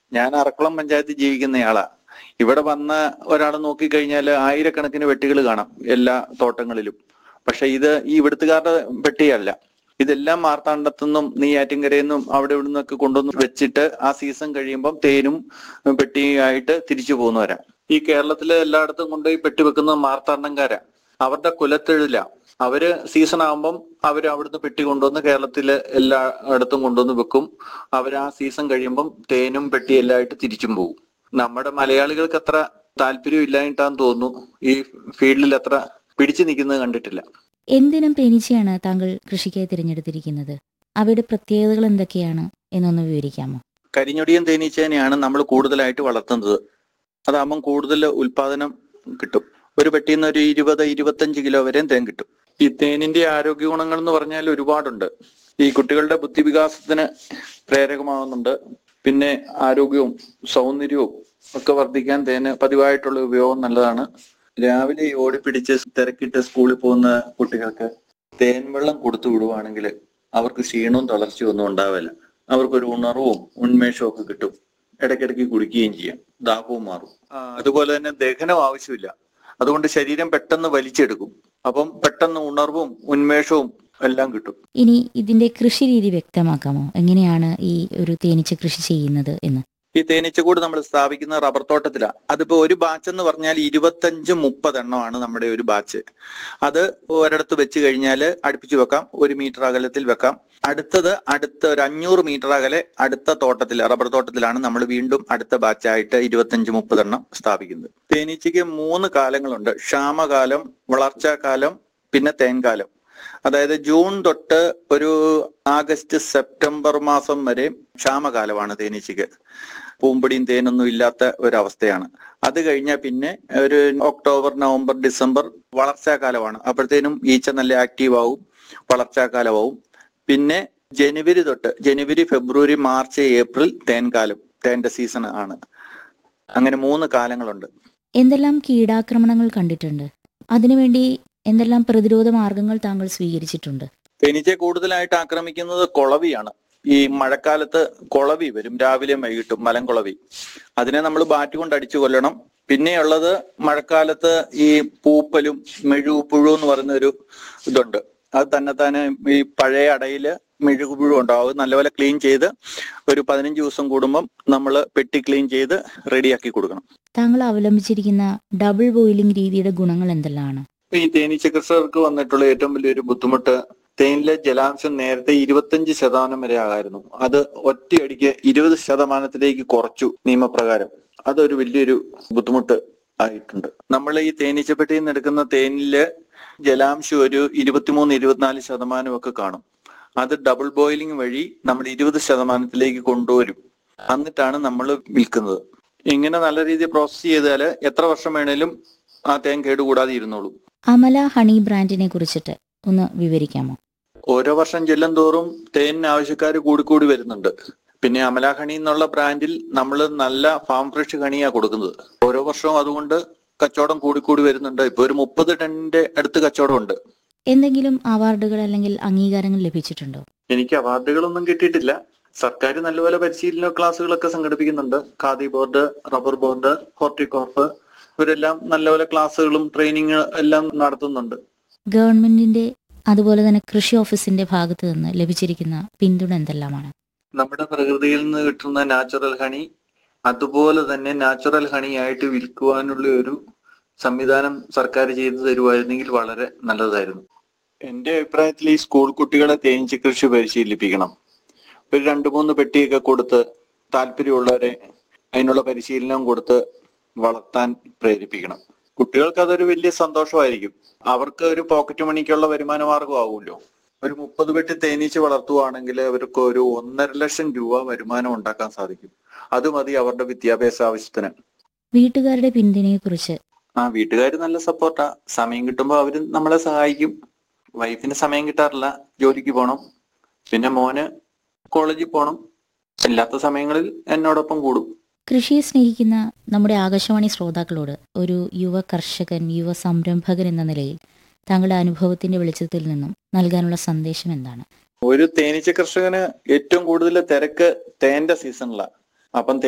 ഞാൻ അറക്കുളം പഞ്ചായത്തിൽ ജീവിക്കുന്നയാളാ ഇവിടെ വന്ന ഒരാൾ നോക്കിക്കഴിഞ്ഞാൽ ആയിരക്കണക്കിന് വെട്ടികൾ കാണാം എല്ലാ തോട്ടങ്ങളിലും പക്ഷെ ഇത് ഈ ഇവിടുത്തുകാരുടെ വെട്ടിയല്ല ഇതെല്ലാം മാർത്താണ്ഡത്തുനിന്നും നെയ്യാറ്റിൻകരയിൽ അവിടെ ഇവിടെ നിന്നൊക്കെ കൊണ്ടുവന്ന് വെച്ചിട്ട് ആ സീസൺ കഴിയുമ്പം തേനും പെട്ടിയായിട്ട് തിരിച്ചു പോകുന്നവരാ ഈ കേരളത്തിലെ എല്ലായിടത്തും കൊണ്ടുപോയി പെട്ടി വെക്കുന്നത് മാർത്താണ്ഡംകാരാ അവരുടെ കുലത്തൊഴില അവര് സീസൺ ആകുമ്പം അവര് അവിടുന്ന് പെട്ടി കൊണ്ടുവന്ന് കേരളത്തിലെ എല്ലായിടത്തും കൊണ്ടുവന്ന് വെക്കും അവർ ആ സീസൺ കഴിയുമ്പം തേനും പെട്ടി എല്ലാം ആയിട്ട് തിരിച്ചും പോകും നമ്മുടെ മലയാളികൾക്ക് അത്ര താല്പര്യം ഇല്ലായിട്ടാന്ന് തോന്നുന്നു ഈ ഫീൽഡിൽ അത്ര പിടിച്ചു നിൽക്കുന്നത് കണ്ടിട്ടില്ല എന്തിനും തേനീച്ചയാണ് താങ്കൾ കൃഷിക്കായി തിരഞ്ഞെടുത്തിരിക്കുന്നത് അവയുടെ പ്രത്യേകതകൾ എന്തൊക്കെയാണ് എന്നൊന്ന് വിവരിക്കാമോ കരിഞ്ഞൊടിയൻ തേനീച്ചേനെയാണ് നമ്മൾ കൂടുതലായിട്ട് വളർത്തുന്നത് അതാകുമ്പം കൂടുതൽ ഉൽപാദനം കിട്ടും ഒരു പെട്ടിയിൽ നിന്ന് ഒരു ഇരുപത് ഇരുപത്തഞ്ച് കിലോ വരെയും തേൻ കിട്ടും ഈ തേനിന്റെ ആരോഗ്യ ഗുണങ്ങൾ എന്ന് പറഞ്ഞാൽ ഒരുപാടുണ്ട് ഈ കുട്ടികളുടെ ബുദ്ധിവികാസത്തിന് പ്രേരകമാകുന്നുണ്ട് പിന്നെ ആരോഗ്യവും സൗന്ദര്യവും ഒക്കെ വർദ്ധിക്കാൻ തേന് പതിവായിട്ടുള്ള ഉപയോഗം നല്ലതാണ് രാവിലെ ഈ ഓടിപ്പിടിച്ച് തിരക്കിട്ട് സ്കൂളിൽ പോകുന്ന കുട്ടികൾക്ക് തേൻ വെള്ളം കൊടുത്തു വിടുവാണെങ്കിൽ അവർക്ക് ക്ഷീണവും തളർച്ചയും ഒന്നും ഉണ്ടാവില്ല അവർക്കൊരു ഉണർവും ഉന്മേഷവും ഒക്കെ കിട്ടും ഇടയ്ക്കിടയ്ക്ക് കുടിക്കുകയും ചെയ്യാം ദാഹവും മാറും ആ, അതുപോലെ തന്നെ ദഹനം ആവശ്യമില്ല അതുകൊണ്ട് ശരീരം പെട്ടെന്ന് വലിച്ചെടുക്കും അപ്പം പെട്ടെന്ന് ഉണർവും ഉന്മേഷവും എല്ലാം കിട്ടും ഇനി ഇതിന്റെ കൃഷി രീതി വ്യക്തമാക്കാമോ എങ്ങനെയാണ് ഈ ഒരു തേനീച്ച കൃഷി ചെയ്യുന്നത് എന്ന് ഈ തേനീച്ചക്കൂട് നമ്മൾ സ്ഥാപിക്കുന്ന റബ്ബർ തോട്ടത്തിലാണ് അതിപ്പോ ഒരു ബാച്ച് എന്ന് പറഞ്ഞാൽ ഇരുപത്തഞ്ച് മുപ്പത് എണ്ണമാണ് നമ്മുടെ ഒരു ബാച്ച് അത് ഒരിടത്ത് വെച്ച് കഴിഞ്ഞാൽ അടുപ്പിച്ച് വെക്കാം ഒരു മീറ്റർ അകലത്തിൽ വെക്കാം അടുത്തത് അടുത്ത ഒരു അഞ്ഞൂറ് മീറ്റർ അകലെ അടുത്ത തോട്ടത്തിൽ റബ്ബർ തോട്ടത്തിലാണ് നമ്മൾ വീണ്ടും അടുത്ത ബാച്ചായിട്ട് ഇരുപത്തഞ്ച് മുപ്പത് എണ്ണം സ്ഥാപിക്കുന്നത് തേനീച്ചയ്ക്ക് മൂന്ന് കാലങ്ങളുണ്ട് ക്ഷാമകാലം വളർച്ചാകാലം പിന്നെ തേൻകാലം അതായത് ജൂൺ തൊട്ട് ഒരു ആഗസ്റ്റ് സെപ്റ്റംബർ മാസം വരെ ക്ഷാമകാലമാണ് തേനീച്ചയ്ക്ക് പൂമ്പൊടിയും തേനൊന്നും ഇല്ലാത്ത ഒരവസ്ഥയാണ് അത് കഴിഞ്ഞാൽ പിന്നെ ഒരു ഒക്ടോബർ നവംബർ ഡിസംബർ വളർച്ചാകാലമാണ് അപ്പോഴത്തേനും ഈച്ച നല്ല ആക്റ്റീവ് ആവും വളർച്ചാകാലമാവും പിന്നെ ജനുവരി തൊട്ട് ജനുവരി ഫെബ്രുവരി മാർച്ച് ഏപ്രിൽ തേൻകാലം തേന്റെ സീസൺ ആണ് അങ്ങനെ മൂന്ന് കാലങ്ങളുണ്ട് എന്തെല്ലാം കീടാക്രമണങ്ങൾ കണ്ടിട്ടുണ്ട് അതിനുവേണ്ടി എന്തെല്ലാം പ്രതിരോധ മാർഗങ്ങൾ താങ്കൾ സ്വീകരിച്ചിട്ടുണ്ട് തേനീച്ചയെ കൂടുതലായിട്ട് ആക്രമിക്കുന്നത് കൊളവിയാണ് ഈ മഴക്കാലത്ത് കൊളവി വരും രാവിലെയും വൈകിട്ടും മലംകൊളവി അതിനെ നമ്മൾ ബാറ്റ് കൊണ്ട് അടിച്ചു കൊല്ലണം പിന്നെയുള്ളത് മഴക്കാലത്ത് ഈ പൂപ്പലും മെഴുകുപുഴു എന്ന് പറയുന്ന ഒരു ഇതുണ്ട് അത് തന്നെ തന്നെ ഈ പഴയ അടയില് മെഴുകുപുഴു ഉണ്ടാവും അത് നല്ലപോലെ ക്ലീൻ ചെയ്ത് ഒരു പതിനഞ്ച് ദിവസം കൂടുമ്പം നമ്മൾ പെട്ടി ക്ലീൻ ചെയ്ത് റെഡിയാക്കി കൊടുക്കണം താങ്കൾ അവലംബിച്ചിരിക്കുന്ന ഡബിൾ ബോയിലിംഗ് രീതിയുടെ ഗുണങ്ങൾ എന്തെല്ലാമാണ് ഈ തേനീച്ച കർഷകർക്ക് വന്നിട്ടുള്ള ഏറ്റവും വലിയൊരു ബുദ്ധിമുട്ട് തേനിലെ ജലാംശം നേരത്തെ ഇരുപത്തഞ്ച് ശതമാനം വരെ ആകായിരുന്നു അത് ഒറ്റയടിക്ക് ഇരുപത് ശതമാനത്തിലേക്ക് കുറച്ചു നിയമപ്രകാരം അതൊരു വലിയൊരു ബുദ്ധിമുട്ട് ആയിട്ടുണ്ട് നമ്മൾ ഈ തേനീച്ചപ്പെട്ടിയിൽ നിന്ന് എടുക്കുന്ന തേനില് ജലാംശം ഒരു ഇരുപത്തിമൂന്ന് ഇരുപത്തിനാല് ശതമാനം ഒക്കെ കാണും അത് ഡബിൾ ബോയിലിംഗ് വഴി നമ്മൾ ഇരുപത് ശതമാനത്തിലേക്ക് കൊണ്ടുവരും എന്നിട്ടാണ് നമ്മൾ വിൽക്കുന്നത് ഇങ്ങനെ നല്ല രീതിയിൽ പ്രോസസ് ചെയ്താൽ എത്ര വർഷം വേണേലും ആ തേൻ കേടുകൂടാതെ ഇരുന്നോളൂ അമല ഹണി ബ്രാൻഡിനെ കുറിച്ചിട്ട് ഒന്ന് വിവരിക്കാമോ ഓരോ വർഷം ചെല്ലും തോറും തേനിന് ആവശ്യക്കാർ കൂടിക്കൂടി വരുന്നുണ്ട് പിന്നെ അമല ഹണി എന്നുള്ള ബ്രാൻഡിൽ നമ്മൾ നല്ല ഫാം ഫ്രഷ് ഹണിയാ കൊടുക്കുന്നത് ഓരോ വർഷവും അതുകൊണ്ട് കച്ചവടം കൂടിക്കൂടി വരുന്നുണ്ട് ഇപ്പൊ ഒരു മുപ്പത് ടണ്ണിന്റെ അടുത്ത് കച്ചവടം ഉണ്ട് എന്തെങ്കിലും അവാർഡുകൾ അല്ലെങ്കിൽ അംഗീകാരങ്ങൾ ലഭിച്ചിട്ടുണ്ടോ എനിക്ക് അവാർഡുകളൊന്നും കിട്ടിയിട്ടില്ല സർക്കാർ നല്ലപോലെ പരിശീലന ക്ലാസ്സുകളൊക്കെ സംഘടിപ്പിക്കുന്നുണ്ട് Khadi board rubber board Horticorp ഇവരെല്ലാം നല്ലപോലെ ക്ലാസ്സുകളും ട്രെയിനിങ് എല്ലാം നടത്തുന്നുണ്ട് ഗവൺമെന്റിന്റെ അതുപോലെ തന്നെ കൃഷി ഓഫീസിന്റെ ഭാഗത്ത് നിന്ന് ലഭിച്ചിരിക്കുന്ന പിന്തുണ എന്തെല്ലാമാണ് നമ്മുടെ പ്രകൃതിയിൽ നിന്ന് കിട്ടുന്ന നാച്ചുറൽ ഹണി അതുപോലെ തന്നെ നാച്ചുറൽ ഹണി ആയിട്ട് വിൽക്കുവാനുള്ള ഒരു സംവിധാനം സർക്കാർ ചെയ്തു തരുമായിരുന്നെങ്കിൽ വളരെ നല്ലതായിരുന്നു എന്റെ അഭിപ്രായത്തിൽ ഈ സ്കൂൾ കുട്ടികളെ തേനീച്ച കൃഷി പരിശീലിപ്പിക്കണം ഒരു രണ്ടു മൂന്ന് പെട്ടിയൊക്കെ കൊടുത്ത് താല്പര്യമുള്ളവരെ അതിനുള്ള പരിശീലനം കൊടുത്ത് വളർത്താൻ പ്രേരിപ്പിക്കണം കുട്ടികൾക്ക് അതൊരു വലിയ സന്തോഷമായിരിക്കും അവർക്ക് ഒരു പോക്കറ്റ് മണിക്കുള്ള വരുമാന മാർഗമാകുമല്ലോ ഒരു മുപ്പത് പെട്ടി തേനീച്ച വളർത്തുവാണെങ്കിൽ അവർക്ക് ഒരു ഒന്നര ലക്ഷം രൂപ വരുമാനം ഉണ്ടാക്കാൻ സാധിക്കും അത് മതി അവരുടെ വിദ്യാഭ്യാസ ആവശ്യത്തിന് വീട്ടുകാരുടെ പിന്തുണയെക്കുറിച്ച് ആ വീട്ടുകാർ നല്ല സപ്പോർട്ടാ സമയം കിട്ടുമ്പോൾ അവര് നമ്മളെ സഹായിക്കും വൈഫിന് സമയം കിട്ടാറില്ല ജോലിക്ക് പോണം പിന്നെ മോന് കോളേജിൽ പോണം ഇല്ലാത്ത സമയങ്ങളിൽ എന്നോടൊപ്പം കൂടും കൃഷിയെ സ്നേഹിക്കുന്ന നമ്മുടെ ആകാശവാണി ശ്രോതാക്കളോട് ഒരു യുവ കർഷകൻ യുവ സംരംഭകൻ എന്ന നിലയിൽ താങ്കളുടെ അനുഭവത്തിന്റെ വെളിച്ചത്തിൽ നിന്നും നൽകാനുള്ള സന്ദേശം എന്താണ് ഒരു തേനീച്ച കർഷകന് ഏറ്റവും കൂടുതൽ തിരക്ക് തേന്റെ സീസണിലാണ് അപ്പം